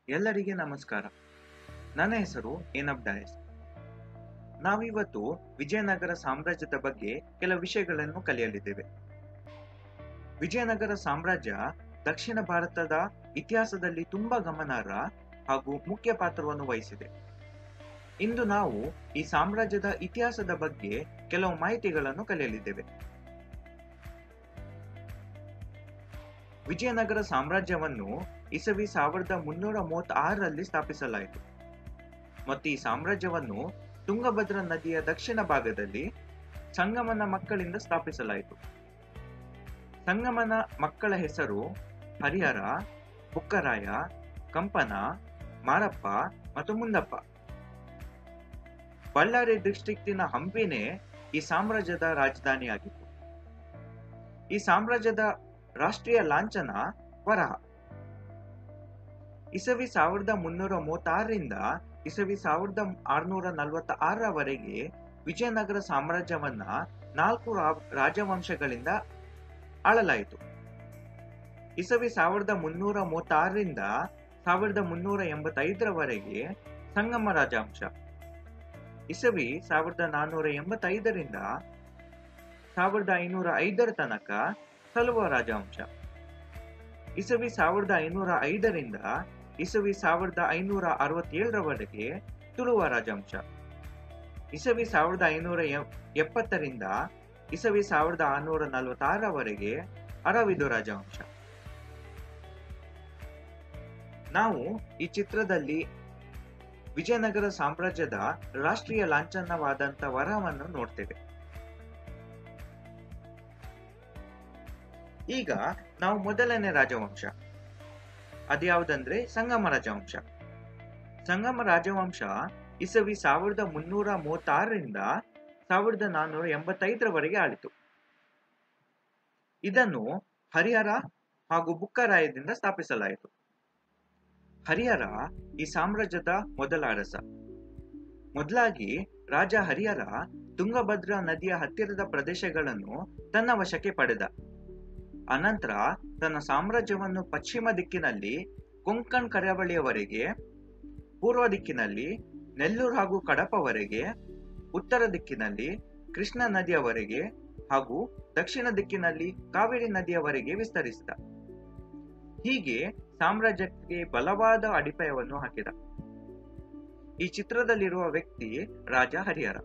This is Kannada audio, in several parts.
ಎಲ್ಲರಿಗೆ ನಮಸ್ಕಾರ ನನ್ನ ಹೆಸರು ಏನಬ್ ಡಯಸ್ ನಾವಿವತ್ತು ವಿಜಯನಗರ ಸಾಮ್ರಾಜ್ಯದ ಬಗ್ಗೆ ಕೆಲವು ವಿಷಯಗಳನ್ನು ಕಲಿಯಲಿದ್ದೇವೆ ವಿಜಯನಗರ ಸಾಮ್ರಾಜ್ಯ ದಕ್ಷಿಣ ಭಾರತದ ಇತಿಹಾಸದಲ್ಲಿ ತುಂಬಾ ಗಮನಾರ್ಹ ಹಾಗೂ ಮುಖ್ಯ ಪಾತ್ರವನ್ನು ವಹಿಸಿದೆ ಇಂದು ನಾವು ಈ ಸಾಮ್ರಾಜ್ಯದ ಇತಿಹಾಸದ ಬಗ್ಗೆ ಕೆಲವು ಮಾಹಿತಿಗಳನ್ನು ಕಲಿಯಲಿದ್ದೇವೆ ವಿಜಯನಗರ ಸಾಮ್ರಾಜ್ಯವನ್ನು ಇಸವಿ ಸಾವಿರದ ಮುನ್ನೂರ ಮೂವತ್ತಾರರಲ್ಲಿ ಸ್ಥಾಪಿಸಲಾಯಿತು ಮತ್ತು ಈ ಸಾಮ್ರಾಜ್ಯವನ್ನು ತುಂಗಭದ್ರಾ ನದಿಯ ದಕ್ಷಿಣ ಭಾಗದಲ್ಲಿ ಸಂಗಮನ ಮಕ್ಕಳಿಂದ ಸ್ಥಾಪಿಸಲಾಯಿತು ಸಂಗಮನ ಮಕ್ಕಳ ಹೆಸರು ಹರಿಹರ ಬುಕ್ಕರಾಯ ಕಂಪನ ಮಾರಪ್ಪ ಮತ್ತು ಮುಂದಪ್ಪ ಬಳ್ಳಾರಿ ಡಿಸ್ಟ್ರಿಕ್ಟಿನ ಹಂಪಿನೇ ಈ ಸಾಮ್ರಾಜ್ಯದ ರಾಜಧಾನಿಯಾಗಿತ್ತು ಈ ಸಾಮ್ರಾಜ್ಯದ ರಾಷ್ಟ್ರೀಯ ಲಾಂಛನ ವರಹ ಇಸವಿ ಸಾವಿರದ ಮುನ್ನೂರ ಮೂವತ್ತಾರರಿಂದ ಇಸವಿ ಸಾವಿರದ ಆರುನೂರ ನಲವತ್ತ ಆರರವರೆಗೆ ವಿಜಯನಗರ ಸಾಮ್ರಾಜ್ಯವನ್ನ ನಾಲ್ಕು ರಾಜವಂಶಗಳಿಂದ ಆಳಲಾಯಿತು ಇಸವಿ ಸಾವಿರದ ಮುನ್ನೂರ ಮೂವತ್ತಾರರಿಂದ ಸಾವಿರದ ಮುನ್ನೂರ ಎಂಬತ್ತೈದರವರೆಗೆ ಸಂಗಮ ರಾಜವಂಶ ಇಸವಿ ಸಾವಿರದ ನಾನ್ನೂರ ಎಂಬತ್ತೈದರಿಂದ ಸಾವಿರದ ಐನೂರ ಐದರ ತನಕ ಸಲುವ ರಾಜವಂಶ ಇಸವಿ ಸಾವಿರದ ಐನೂರ ಐದರಿಂದ ಇಸವಿ ಸಾವಿರದ ಐನೂರ ಅರವತ್ತೇಳರವರೆಗೆ ತುಳುವ ರಾಜವಂಶ ಇಸವಿ ಸಾವಿರದ ಐನೂರ ಎಪ್ಪತ್ತರಿಂದ ಇಸವಿ ಸಾವಿರದ ಆರುನೂರ ನಲವತ್ತಾರರವರೆಗೆ ಅರವಿದು ರಾಜವಂಶ ನಾವು ಈ ಚಿತ್ರದಲ್ಲಿ ವಿಜಯನಗರ ಸಾಮ್ರಾಜ್ಯದ ರಾಷ್ಟ್ರೀಯ ಲಾಂಛನವಾದಂತ ವರಹವನ್ನು ನೋಡ್ತೇವೆ ಈಗ ನಾವು ಮೊದಲನೇ ರಾಜವಂಶ ಅದ್ಯಾವುದಂದ್ರೆ ಸಂಗಮ ರಾಜವಂಶ ಸಂಗಮ ರಾಜವಂಶ ಇಸವಿ ಸಾವಿರದ ಮುನ್ನೂರ ಮೂವತ್ತಾರರಿಂದ ಸಾವಿರದ ನಾನ್ನೂರ ಎಂಬತ್ತೈದರವರೆಗೆ ಆಳಿತು ಇದನ್ನು ಹರಿಹರ ಹಾಗೂ ಬುಕ್ಕರಾಯದಿಂದ ಸ್ಥಾಪಿಸಲಾಯಿತು ಹರಿಹರ ಈ ಸಾಮ್ರಾಜ್ಯದ ಮೊದಲ ಅರಸ ಮೊದಲಾಗಿ ರಾಜ ಹರಿಹರ ತುಂಗಭದ್ರಾ ನದಿಯ ಹತ್ತಿರದ ಪ್ರದೇಶಗಳನ್ನು ತನ್ನ ವಶಕ್ಕೆ ಪಡೆದ ಅನಂತರ ತನ್ನ ಸಾಮ್ರಾಜ್ಯವನ್ನು ಪಶ್ಚಿಮ ದಿಕ್ಕಿನಲ್ಲಿ ಕೊಂಕಣ್ ಕರಾವಳಿಯವರೆಗೆ ಪೂರ್ವ ದಿಕ್ಕಿನಲ್ಲಿ ನೆಲ್ಲೂರು ಹಾಗೂ ಕಡಪವರೆಗೆ ಉತ್ತರ ದಿಕ್ಕಿನಲ್ಲಿ ಕೃಷ್ಣ ನದಿಯವರೆಗೆ ಹಾಗೂ ದಕ್ಷಿಣ ದಿಕ್ಕಿನಲ್ಲಿ ಕಾವೇರಿ ನದಿಯವರೆಗೆ ವಿಸ್ತರಿಸಿದ ಹೀಗೆ ಸಾಮ್ರಾಜ್ಯಕ್ಕೆ ಬಲವಾದ ಅಡಿಪಾಯವನ್ನು ಹಾಕಿದ ಈ ಚಿತ್ರದಲ್ಲಿರುವ ವ್ಯಕ್ತಿ ರಾಜ ಹರಿಹರ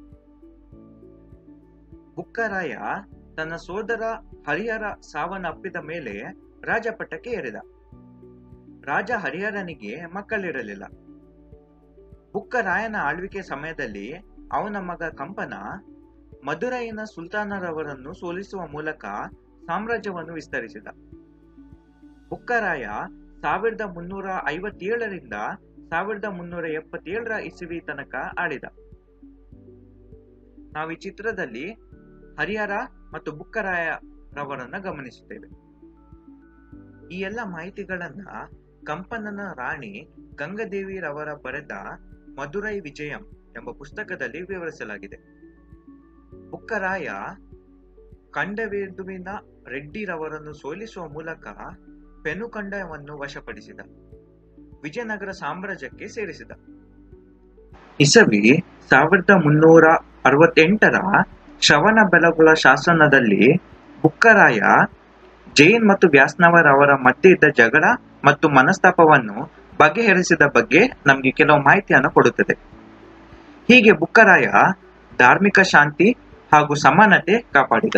ಬುಕ್ಕರಾಯ ತನ್ನ ಸೋದರ ಹರಿಹರ ಸಾವನ್ನಪ್ಪಿದ ಮೇಲೆ ರಾಜಪಟ್ಟಕ್ಕೆ ಏರಿದ ರಾಜ ಹರಿಹರನಿಗೆ ಮಕ್ಕಳಿರಲಿಲ್ಲ ಬುಕ್ಕರಾಯನ ಆಳ್ವಿಕೆ ಸಮಯದಲ್ಲಿ ಅವನ ಮಗ ಕಂಪನ ಮಧುರೈನ ಸುಲ್ತಾನರವರನ್ನು ಸೋಲಿಸುವ ಮೂಲಕ ಸಾಮ್ರಾಜ್ಯವನ್ನು ವಿಸ್ತರಿಸಿದ ಬುಕ್ಕರಾಯ ಸಾವಿರದ ಮುನ್ನೂರ ಐವತ್ತೇಳರಿಂದ ಸಾವಿರದ ಮುನ್ನೂರ ಎಪ್ಪತ್ತೇಳರ ಇಸವಿ ತನಕ ಆಳಿದ ನಾವು ಈ ಚಿತ್ರದಲ್ಲಿ ಹರಿಹರ ಮತ್ತು ಬುಕ್ಕರಾಯ ರವರನ್ನ ಗಮನಿಸುತ್ತೇವೆ ಈ ಎಲ್ಲ ಮಾಹಿತಿಗಳನ್ನ ಕಂಪನನ ರಾಣಿ ಗಂಗದೇವಿರವರ ಬರೆದ ಮಧುರೈ ವಿಜಯಂ ಎಂಬ ಪುಸ್ತಕದಲ್ಲಿ ವಿವರಿಸಲಾಗಿದೆ ಬುಕ್ಕರಾಯ ಕಂಡವೇದುವಿನ ರೆಡ್ಡಿರವರನ್ನು ಸೋಲಿಸುವ ಮೂಲಕ ಪೆನುಕಂಡವನ್ನು ವಶಪಡಿಸಿದ ವಿಜಯನಗರ ಸಾಮ್ರಾಜ್ಯಕ್ಕೆ ಸೇರಿಸಿದ ಇಸವಿ ಸಾವಿರದ ಮುನ್ನೂರ ಅರವತ್ತೆಂಟರ ಶ್ರವಣ ಬೆಳಗೊಳ ಶಾಸನದಲ್ಲಿ ಬುಕ್ಕರಾಯ ಜೈನ್ ಮತ್ತು ವ್ಯಾಸ್ನವರ್ ಅವರ ಮಧ್ಯೆ ಇದ್ದ ಜಗಳ ಮತ್ತು ಮನಸ್ತಾಪವನ್ನು ಬಗೆಹರಿಸಿದ ಬಗ್ಗೆ ನಮಗೆ ಕೆಲವು ಮಾಹಿತಿಯನ್ನು ಕೊಡುತ್ತದೆ ಹೀಗೆ ಬುಕ್ಕರಾಯ ಧಾರ್ಮಿಕ ಶಾಂತಿ ಹಾಗೂ ಸಮಾನತೆ ಕಾಪಾಡಿದ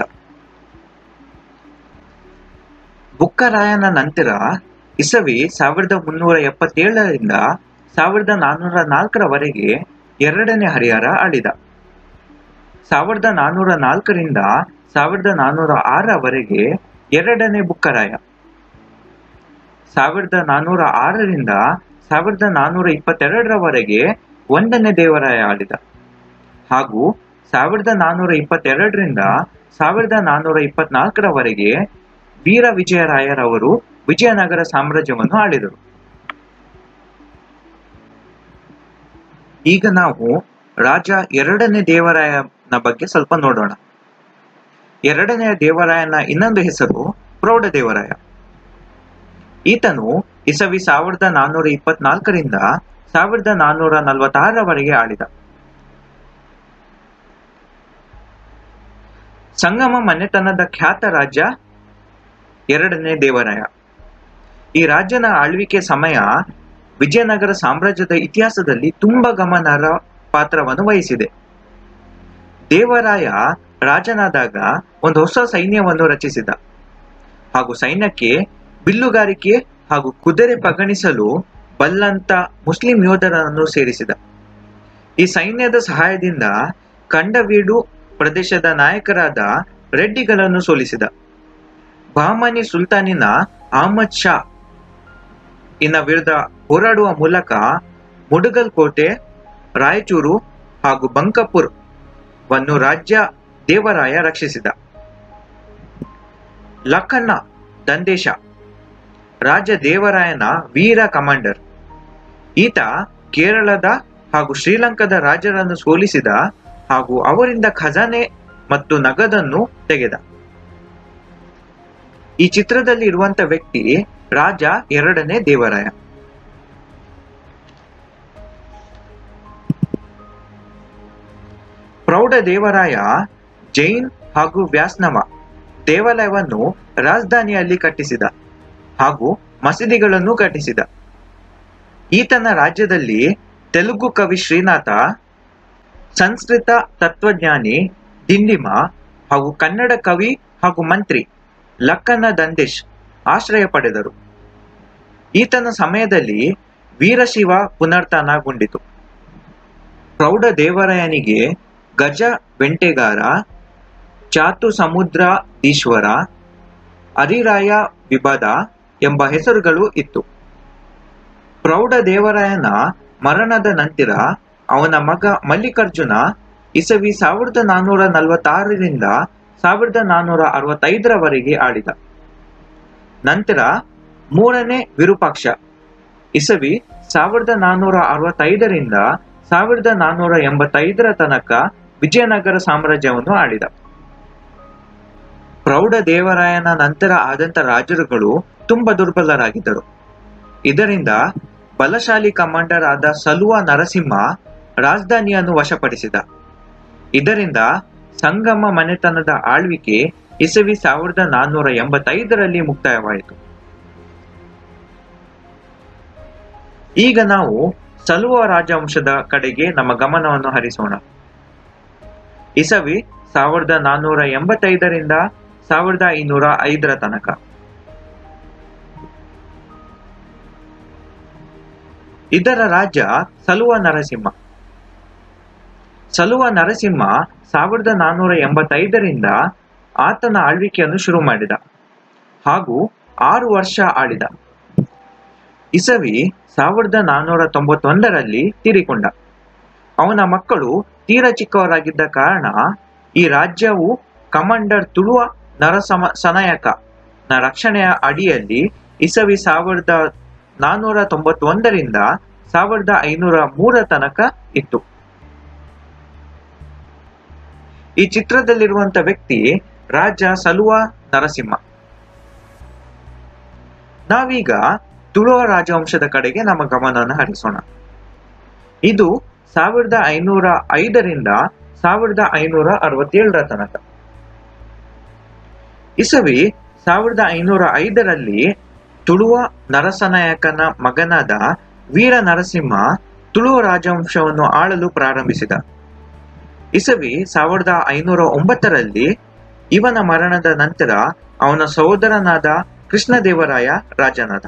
ಬುಕ್ಕರಾಯನ ನಂತರ ಇಸವಿ ಸಾವಿರದ ಮುನ್ನೂರ ಎಪ್ಪತ್ತೇಳರಿಂದ ಸಾವಿರದ ನಾನ್ನೂರ ನಾಲ್ಕರವರೆಗೆ ಎರಡನೇ ಹರಿಹರ ಆಳಿದ ಸಾವಿರದ ನಾನ್ನೂರ ನಾಲ್ಕರಿಂದ ಸಾವಿರದ ನಾನ್ನೂರ ಆರರವರೆಗೆ ಎರಡನೇ ಬುಕ್ಕರಾಯ ಸಾವಿರದ ನಾನ್ನೂರ ಆರರಿಂದ ಸಾವಿರದ ನಾನ್ನೂರ ಇಪ್ಪತ್ತೆರಡರವರೆಗೆ ಒಂದನೇ ದೇವರಾಯ ಆಳಿದ ಹಾಗೂ ಸಾವಿರದ ನಾನ್ನೂರ ಇಪ್ಪತ್ತೆರಡರಿಂದ ಸಾವಿರದ ನಾನ್ನೂರ ಇಪ್ಪತ್ನಾಲ್ಕರವರೆಗೆ ವೀರ ವಿಜಯರಾಯರವರು ವಿಜಯನಗರ ಸಾಮ್ರಾಜ್ಯವನ್ನು ಆಳಿದರು ಈಗ ನಾವು ರಾಜ ಎರಡನೇ ದೇವರಾಯನ ಬಗ್ಗೆ ಸ್ವಲ್ಪ ನೋಡೋಣ ಎರಡನೆಯ ದೇವರಾಯನ ಇನ್ನೊಂದು ಹೆಸರು ಪ್ರೌಢ ದೇವರಾಯ ಈತನು ಇಸವಿ ಸಾವಿರದ ನಾನ್ನೂರ ಇಪ್ಪತ್ನಾಲ್ಕರಿಂದ ಸಾವಿರದ ನಾನ್ನೂರ ನಲವತ್ತಾರರವರೆಗೆ ಆಳಿದ ಸಂಗಮ ಮನೆತನದ ಖ್ಯಾತ ರಾಜ್ಯ ಎರಡನೇ ದೇವರಾಯ ಈ ರಾಜ್ಯನ ಆಳ್ವಿಕೆ ಸಮಯ ವಿಜಯನಗರ ಸಾಮ್ರಾಜ್ಯದ ಇತಿಹಾಸದಲ್ಲಿ ತುಂಬಾ ಗಮನಾರ್ಹ ಪಾತ್ರವನ್ನು ವಹಿಸಿದೆ ದೇವರಾಯ ರಾಜನಾದಾಗ ಒಂದು ಹೊಸ ಸೈನ್ಯವನ್ನು ರಚಿಸಿದ ಹಾಗೂ ಸೈನ್ಯಕ್ಕೆ ಬಿಲ್ಲುಗಾರಿಕೆ ಹಾಗೂ ಕುದುರೆ ಪಗಣಿಸಲು ಬಲ್ಲಂತ ಮುಸ್ಲಿಂ ಯೋಧರನ್ನು ಸೇರಿಸಿದ ಈ ಸೈನ್ಯದ ಸಹಾಯದಿಂದ ಕಂಡವೀಡು ಪ್ರದೇಶದ ನಾಯಕರಾದ ರೆಡ್ಡಿಗಳನ್ನು ಸೋಲಿಸಿದ ಬಹಮನಿ ಸುಲ್ತಾನಿನ ಅಹಮದ್ ಶಾ ಇನ್ನ ವಿರುದ್ಧ ಹೋರಾಡುವ ಮೂಲಕ ಮುಡುಗಲ್ ಕೋಟೆ ರಾಯಚೂರು ಹಾಗೂ ಬಂಕಪುರ್ ವನ್ನು ರಾಜ್ಯ ದೇವರಾಯ ರಕ್ಷಿಸಿದ ಲಖನ್ನ ದಂದೇಶ ರಾಜ ದೇವರಾಯನ ವೀರ ಕಮಾಂಡರ್ ಈತ ಕೇರಳದ ಹಾಗೂ ಶ್ರೀಲಂಕಾದ ರಾಜರನ್ನು ಸೋಲಿಸಿದ ಹಾಗೂ ಅವರಿಂದ ಖಜಾನೆ ಮತ್ತು ನಗದನ್ನು ತೆಗೆದ ಈ ಚಿತ್ರದಲ್ಲಿ ಇರುವಂತ ವ್ಯಕ್ತಿ ರಾಜ ಎರಡನೇ ದೇವರಾಯ ಪ್ರೌಢ ದೇವರಾಯ ಜೈನ್ ಹಾಗೂ ವ್ಯಾಸ್ನವ ದೇವಾಲಯವನ್ನು ರಾಜಧಾನಿಯಲ್ಲಿ ಕಟ್ಟಿಸಿದ ಹಾಗೂ ಮಸೀದಿಗಳನ್ನು ಕಟ್ಟಿಸಿದ ಈತನ ರಾಜ್ಯದಲ್ಲಿ ತೆಲುಗು ಕವಿ ಶ್ರೀನಾಥ ಸಂಸ್ಕೃತ ತತ್ವಜ್ಞಾನಿ ದಿಂಡಿಮ ಹಾಗೂ ಕನ್ನಡ ಕವಿ ಹಾಗೂ ಮಂತ್ರಿ ಲಕ್ಕನ ದಂಡೇಶ್ ಆಶ್ರಯ ಪಡೆದರು ಈತನ ಸಮಯದಲ್ಲಿ ವೀರಶಿವ ಪುನರ್ತನಗೊಂಡಿತು ಪ್ರೌಢ ದೇವರಾಯನಿಗೆ ಗಜ ಬೆಂಟೆಗಾರ ಚಾತು ಸಮುದ್ರಾಧೀಶ್ವರ ಹರಿರಾಯ ವಿಭದ ಎಂಬ ಹೆಸರುಗಳು ಇತ್ತು ಪ್ರೌಢ ದೇವರಾಯನ ಮರಣದ ನಂತರ ಅವನ ಮಗ ಮಲ್ಲಿಕಾರ್ಜುನ ಇಸವಿ ಸಾವಿರದ ನಾನ್ನೂರ ನಲವತ್ತಾರರಿಂದ ಸಾವಿರದ ನಾನ್ನೂರ ಅರವತ್ತೈದರವರೆಗೆ ಆಳಿದ ನಂತರ ಮೂರನೇ ವಿರೂಪಾಕ್ಷ ಇಸವಿ ಸಾವಿರದ ನಾನ್ನೂರ ಅರವತ್ತೈದರಿಂದ ಸಾವಿರದ ನಾನ್ನೂರ ಎಂಬತ್ತೈದರ ತನಕ ವಿಜಯನಗರ ಸಾಮ್ರಾಜ್ಯವನ್ನು ಆಳಿದ ಪ್ರೌಢ ದೇವರಾಯನ ನಂತರ ಆದಂತ ರಾಜರುಗಳು ತುಂಬಾ ದುರ್ಬಲರಾಗಿದ್ದರು ಇದರಿಂದ ಬಲಶಾಲಿ ಕಮಾಂಡರ್ ಆದ ಸಲುವ ನರಸಿಂಹ ರಾಜಧಾನಿಯನ್ನು ವಶಪಡಿಸಿದ ಇದರಿಂದ ಸಂಗಮ ಮನೆತನದ ಆಳ್ವಿಕೆ ಇಸವಿ ಸಾವಿರದ ನಾನ್ನೂರ ಎಂಬತ್ತೈದರಲ್ಲಿ ಮುಕ್ತಾಯವಾಯಿತು ಈಗ ನಾವು ಸಲುವ ರಾಜವಂಶದ ಕಡೆಗೆ ನಮ್ಮ ಗಮನವನ್ನು ಹರಿಸೋಣ ಇಸವಿ ಸಾವಿರದ ನಾನ್ನೂರ ಎಂಬತ್ತೈದರಿಂದ ಸಾವಿರದ ಐನೂರ ಐದರ ತನಕ ಇದರ ರಾಜ್ಯ ಸಲುವ ನರಸಿಂಹ ಸಲುವ ನರಸಿಂಹ ಸಾವಿರದ ನಾನ್ನೂರ ಎಂಬತ್ತೈದರಿಂದ ಆತನ ಆಳ್ವಿಕೆಯನ್ನು ಶುರು ಮಾಡಿದ ಹಾಗೂ ಆರು ವರ್ಷ ಆಳಿದ ಇಸವಿ ಸಾವಿರದ ನಾನ್ನೂರ ತೊಂಬತ್ತೊಂದರಲ್ಲಿ ತೀರಿಕೊಂಡ ಅವನ ಮಕ್ಕಳು ತೀರ ಚಿಕ್ಕವರಾಗಿದ್ದ ಕಾರಣ ಈ ರಾಜ್ಯವು ಕಮಾಂಡರ್ ತುಳುವ ನರಸಮ ಸನಾಯಕ ನ ರಕ್ಷಣೆಯ ಅಡಿಯಲ್ಲಿ ಇಸವಿ ಸಾವಿರದ ನಾನ್ನೂರ ತೊಂಬತ್ತೊಂದರಿಂದ ಸಾವಿರದ ಐನೂರ ಮೂರ ತನಕ ಇತ್ತು ಈ ಚಿತ್ರದಲ್ಲಿರುವಂತ ವ್ಯಕ್ತಿ ರಾಜ ಸಲುವ ನರಸಿಂಹ ನಾವೀಗ ತುಳುವ ರಾಜವಂಶದ ಕಡೆಗೆ ನಮ್ಮ ಗಮನವನ್ನು ಹರಿಸೋಣ ಇದು ಸಾವಿರದ ಐನೂರ ಐದರಿಂದ ಸಾವಿರದ ಐನೂರ ಅರವತ್ತೇಳರ ತನಕ ಇಸವಿ ಸಾವಿರದ ಐನೂರ ಐದರಲ್ಲಿ ತುಳುವ ನರಸನಾಯಕನ ಮಗನಾದ ವೀರ ನರಸಿಂಹ ತುಳುವ ರಾಜವಂಶವನ್ನು ಆಳಲು ಪ್ರಾರಂಭಿಸಿದ ಇಸವಿ ಸಾವಿರದ ಐನೂರ ಒಂಬತ್ತರಲ್ಲಿ ಇವನ ಮರಣದ ನಂತರ ಅವನ ಸಹೋದರನಾದ ಕೃಷ್ಣದೇವರಾಯ ರಾಜನಾದ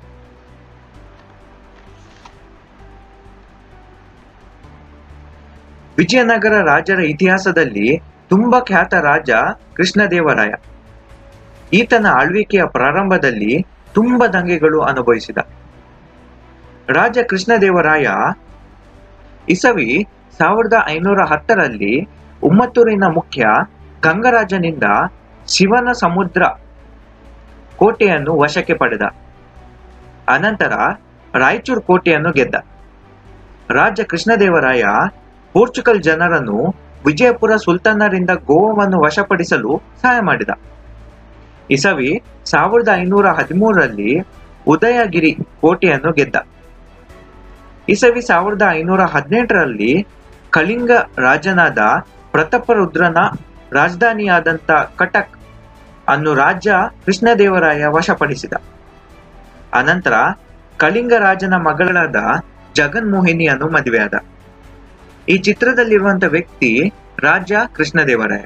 ವಿಜಯನಗರ ರಾಜರ ಇತಿಹಾಸದಲ್ಲಿ ತುಂಬಾ ಖ್ಯಾತ ರಾಜ ಕೃಷ್ಣದೇವರಾಯ ಈತನ ಆಳ್ವಿಕೆಯ ಪ್ರಾರಂಭದಲ್ಲಿ ತುಂಬಾ ದಂಗೆಗಳು ಅನುಭವಿಸಿದ ರಾಜ ಕೃಷ್ಣದೇವರಾಯ ಇಸವಿ ಸಾವಿರದ ಐನೂರ ಹತ್ತರಲ್ಲಿ ಉಮ್ಮತ್ತೂರಿನ ಮುಖ್ಯ ಗಂಗರಾಜನಿಂದ ಶಿವನ ಸಮುದ್ರ ಕೋಟೆಯನ್ನು ವಶಕ್ಕೆ ಪಡೆದ ಅನಂತರ ರಾಯಚೂರು ಕೋಟೆಯನ್ನು ಗೆದ್ದ ರಾಜ ಕೃಷ್ಣದೇವರಾಯ ಪೋರ್ಚುಗಲ್ ಜನರನ್ನು ವಿಜಯಪುರ ಸುಲ್ತಾನರಿಂದ ಗೋವಾವನ್ನು ವಶಪಡಿಸಲು ಸಹಾಯ ಮಾಡಿದ ಇಸವಿ ಸಾವಿರದ ಐನೂರ ಹದಿಮೂರರಲ್ಲಿ ಉದಯಗಿರಿ ಕೋಟೆಯನ್ನು ಗೆದ್ದ ಇಸವಿ ಸಾವಿರದ ಐನೂರ ಹದಿನೆಂಟರಲ್ಲಿ ಕಳಿಂಗ ರಾಜನಾದ ಪ್ರತಾಪರುದ್ರನ ರಾಜಧಾನಿಯಾದಂಥ ಕಟಕ್ ಅನ್ನು ರಾಜ್ಯ ಕೃಷ್ಣದೇವರಾಯ ವಶಪಡಿಸಿದ ಅನಂತರ ಕಳಿಂಗ ರಾಜನ ಮಗಳಾದ ಜಗನ್ಮೋಹಿನಿಯನ್ನು ಮದುವೆಯಾದ ಈ ಚಿತ್ರದಲ್ಲಿರುವಂತ ವ್ಯಕ್ತಿ ರಾಜ ಕೃಷ್ಣದೇವರಾಯ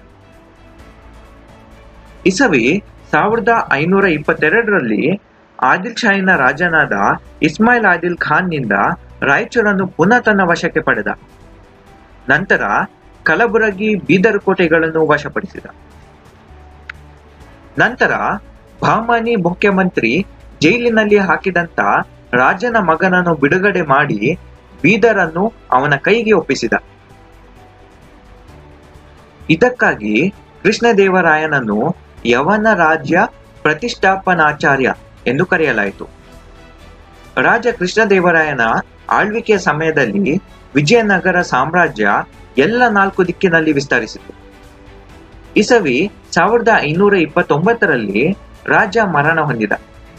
ಇಸವಿ ಸಾವಿರದ ಐನೂರ ಇಪ್ಪತ್ತೆರಡರಲ್ಲಿ ಆದಿಲ್ ಶಾಹಿನ ರಾಜನಾದ ಇಸ್ಮಾಯಿಲ್ ಆದಿಲ್ ಖಾನ್ನಿಂದ ರಾಯಚೂರನ್ನು ಪುನಃ ತನ್ನ ವಶಕ್ಕೆ ಪಡೆದ ನಂತರ ಕಲಬುರಗಿ ಬೀದರ್ ಕೋಟೆಗಳನ್ನು ವಶಪಡಿಸಿದ ನಂತರ ಬಹಮಾನಿ ಮುಖ್ಯಮಂತ್ರಿ ಜೈಲಿನಲ್ಲಿ ಹಾಕಿದಂತ ರಾಜನ ಮಗನನ್ನು ಬಿಡುಗಡೆ ಮಾಡಿ ಬೀದರನ್ನು ಅವನ ಕೈಗೆ ಒಪ್ಪಿಸಿದ ಇದಕ್ಕಾಗಿ ಕೃಷ್ಣದೇವರಾಯನನ್ನು ಯವನ ರಾಜ್ಯ ಪ್ರತಿಷ್ಠಾಪನಾಚಾರ್ಯ ಎಂದು ಕರೆಯಲಾಯಿತು ರಾಜ ಕೃಷ್ಣದೇವರಾಯನ ಆಳ್ವಿಕೆಯ ಸಮಯದಲ್ಲಿ ವಿಜಯನಗರ ಸಾಮ್ರಾಜ್ಯ ಎಲ್ಲ ನಾಲ್ಕು ದಿಕ್ಕಿನಲ್ಲಿ ವಿಸ್ತರಿಸಿತು ಇಸವಿ ಸಾವಿರದ ಐನೂರ ಇಪ್ಪತ್ತೊಂಬತ್ತರಲ್ಲಿ ರಾಜ ಮರಣ ಹೊಂದಿದ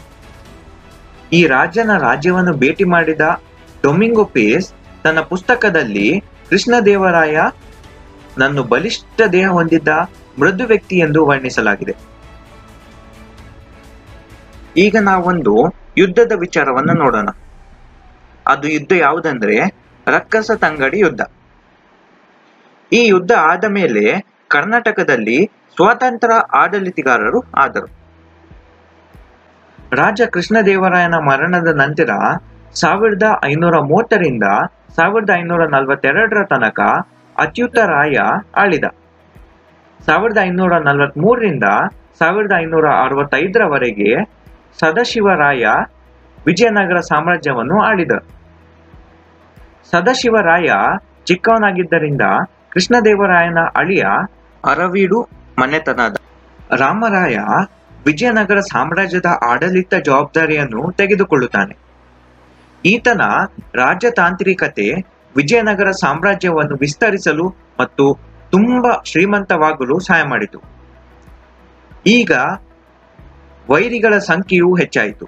ಈ ರಾಜನ ರಾಜ್ಯವನ್ನು ಭೇಟಿ ಮಾಡಿದ ಡೊಮಿಂಗೋ ಪೇಸ್ ತನ್ನ ಪುಸ್ತಕದಲ್ಲಿ ಕೃಷ್ಣದೇವರಾಯ ನನ್ನು ಬಲಿಷ್ಠ ದೇಹ ಹೊಂದಿದ್ದ ಮೃದು ವ್ಯಕ್ತಿ ಎಂದು ವರ್ಣಿಸಲಾಗಿದೆ ಈಗ ನಾವೊಂದು ಯುದ್ಧದ ವಿಚಾರವನ್ನು ನೋಡೋಣ ಅದು ಯುದ್ಧ ಯಾವುದಂದ್ರೆ ರಕ್ಕಸ ತಂಗಡಿ ಯುದ್ಧ ಈ ಯುದ್ಧ ಆದ ಮೇಲೆ ಕರ್ನಾಟಕದಲ್ಲಿ ಸ್ವತಂತ್ರ ಆಡಳಿತಗಾರರು ಆದರು ರಾಜ ಕೃಷ್ಣದೇವರಾಯನ ಮರಣದ ನಂತರ ಸಾವಿರದ ಐನೂರ ಮೂವತ್ತರಿಂದ ಸಾವಿರದ ಐನೂರ ನಲವತ್ತೆರಡರ ತನಕ ಅಚ್ಯುತ ರಾಯ ಆಳಿದ ಸಾವಿರದ ಐನೂರ ನಲವತ್ತ್ ಮೂರರಿಂದ ಸಾವಿರದ ಐನೂರ ಅರವತ್ತೈದರವರೆಗೆ ಸದಾಶಿವರಾಯ ವಿಜಯನಗರ ಸಾಮ್ರಾಜ್ಯವನ್ನು ಆಳಿದ ಸದಾಶಿವರಾಯ ಚಿಕ್ಕವನಾಗಿದ್ದರಿಂದ ಕೃಷ್ಣದೇವರಾಯನ ಅಳಿಯ ಅರವೀಡು ಮನೆತನದ ರಾಮರಾಯ ವಿಜಯನಗರ ಸಾಮ್ರಾಜ್ಯದ ಆಡಳಿತ ಜವಾಬ್ದಾರಿಯನ್ನು ತೆಗೆದುಕೊಳ್ಳುತ್ತಾನೆ ಈತನ ರಾಜತಾಂತ್ರಿಕತೆ ವಿಜಯನಗರ ಸಾಮ್ರಾಜ್ಯವನ್ನು ವಿಸ್ತರಿಸಲು ಮತ್ತು ತುಂಬಾ ಶ್ರೀಮಂತವಾಗಲು ಸಹಾಯ ಮಾಡಿತು ಈಗ ವೈರಿಗಳ ಸಂಖ್ಯೆಯೂ ಹೆಚ್ಚಾಯಿತು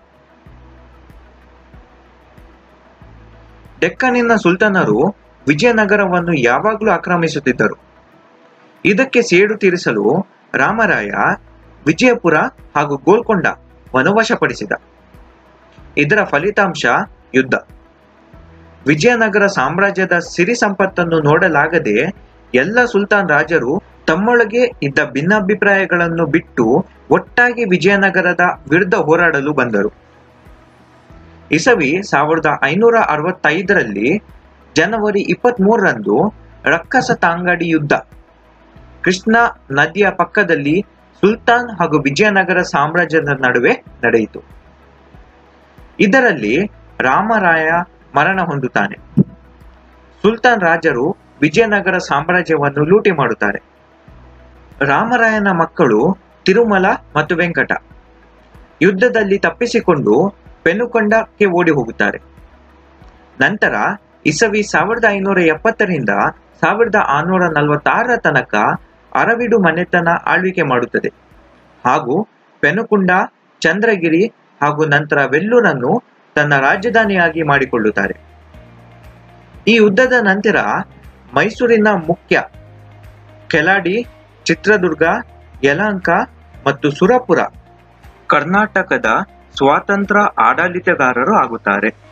ಡೆಕ್ಕನಿನ ಸುಲ್ತಾನರು ವಿಜಯನಗರವನ್ನು ಯಾವಾಗಲೂ ಆಕ್ರಮಿಸುತ್ತಿದ್ದರು ಇದಕ್ಕೆ ಸೇಡು ತೀರಿಸಲು ರಾಮರಾಯ ವಿಜಯಪುರ ಹಾಗೂ ಗೋಲ್ಕೊಂಡ ವನವಶಪಡಿಸಿದ ಇದರ ಫಲಿತಾಂಶ ಯುದ್ಧ ವಿಜಯನಗರ ಸಾಮ್ರಾಜ್ಯದ ಸಿರಿ ಸಂಪತ್ತನ್ನು ನೋಡಲಾಗದೆ ಎಲ್ಲ ಸುಲ್ತಾನ್ ರಾಜರು ತಮ್ಮೊಳಗೆ ಇದ್ದ ಭಿನ್ನಾಭಿಪ್ರಾಯಗಳನ್ನು ಬಿಟ್ಟು ಒಟ್ಟಾಗಿ ವಿಜಯನಗರದ ವಿರುದ್ಧ ಹೋರಾಡಲು ಬಂದರು ಇಸವಿ ಸಾವಿರದ ಐನೂರ ಅರವತ್ತೈದರಲ್ಲಿ ಜನವರಿ ಇಪ್ಪತ್ತ್ ಮೂರರಂದು ರಕ್ಕಸ ತಾಂಗಡಿ ಯುದ್ಧ ಕೃಷ್ಣ ನದಿಯ ಪಕ್ಕದಲ್ಲಿ ಸುಲ್ತಾನ್ ಹಾಗೂ ವಿಜಯನಗರ ಸಾಮ್ರಾಜ್ಯದ ನಡುವೆ ನಡೆಯಿತು ಇದರಲ್ಲಿ ರಾಮರಾಯ ಮರಣ ಹೊಂದುತ್ತಾನೆ ಸುಲ್ತಾನ್ ರಾಜರು ವಿಜಯನಗರ ಸಾಮ್ರಾಜ್ಯವನ್ನು ಲೂಟಿ ಮಾಡುತ್ತಾರೆ ರಾಮರಾಯನ ಮಕ್ಕಳು ತಿರುಮಲ ಮತ್ತು ವೆಂಕಟ ಯುದ್ಧದಲ್ಲಿ ತಪ್ಪಿಸಿಕೊಂಡು ಪೆನುಕೊಂಡಕ್ಕೆ ಓಡಿ ಹೋಗುತ್ತಾರೆ ನಂತರ ಇಸವಿ ಸಾವಿರದ ಐನೂರ ಎಪ್ಪತ್ತರಿಂದ ಸಾವಿರದ ಆರುನೂರ ನಲವತ್ತಾರರ ತನಕ ಅರವಿಡು ಮನೆತನ ಆಳ್ವಿಕೆ ಮಾಡುತ್ತದೆ ಹಾಗೂ ಪೆನುಕುಂಡ ಚಂದ್ರಗಿರಿ ಹಾಗೂ ನಂತರ ವೆಲ್ಲೂರನ್ನು ತನ್ನ ರಾಜಧಾನಿಯಾಗಿ ಮಾಡಿಕೊಳ್ಳುತ್ತಾರೆ ಈ ಯುದ್ಧದ ನಂತರ ಮೈಸೂರಿನ ಮುಖ್ಯ ಕೆಲಾಡಿ ಚಿತ್ರದುರ್ಗ ಯಲಹಂಕ ಮತ್ತು ಸುರಪುರ ಕರ್ನಾಟಕದ ಸ್ವಾತಂತ್ರ್ಯ ಆಡಳಿತಗಾರರು ಆಗುತ್ತಾರೆ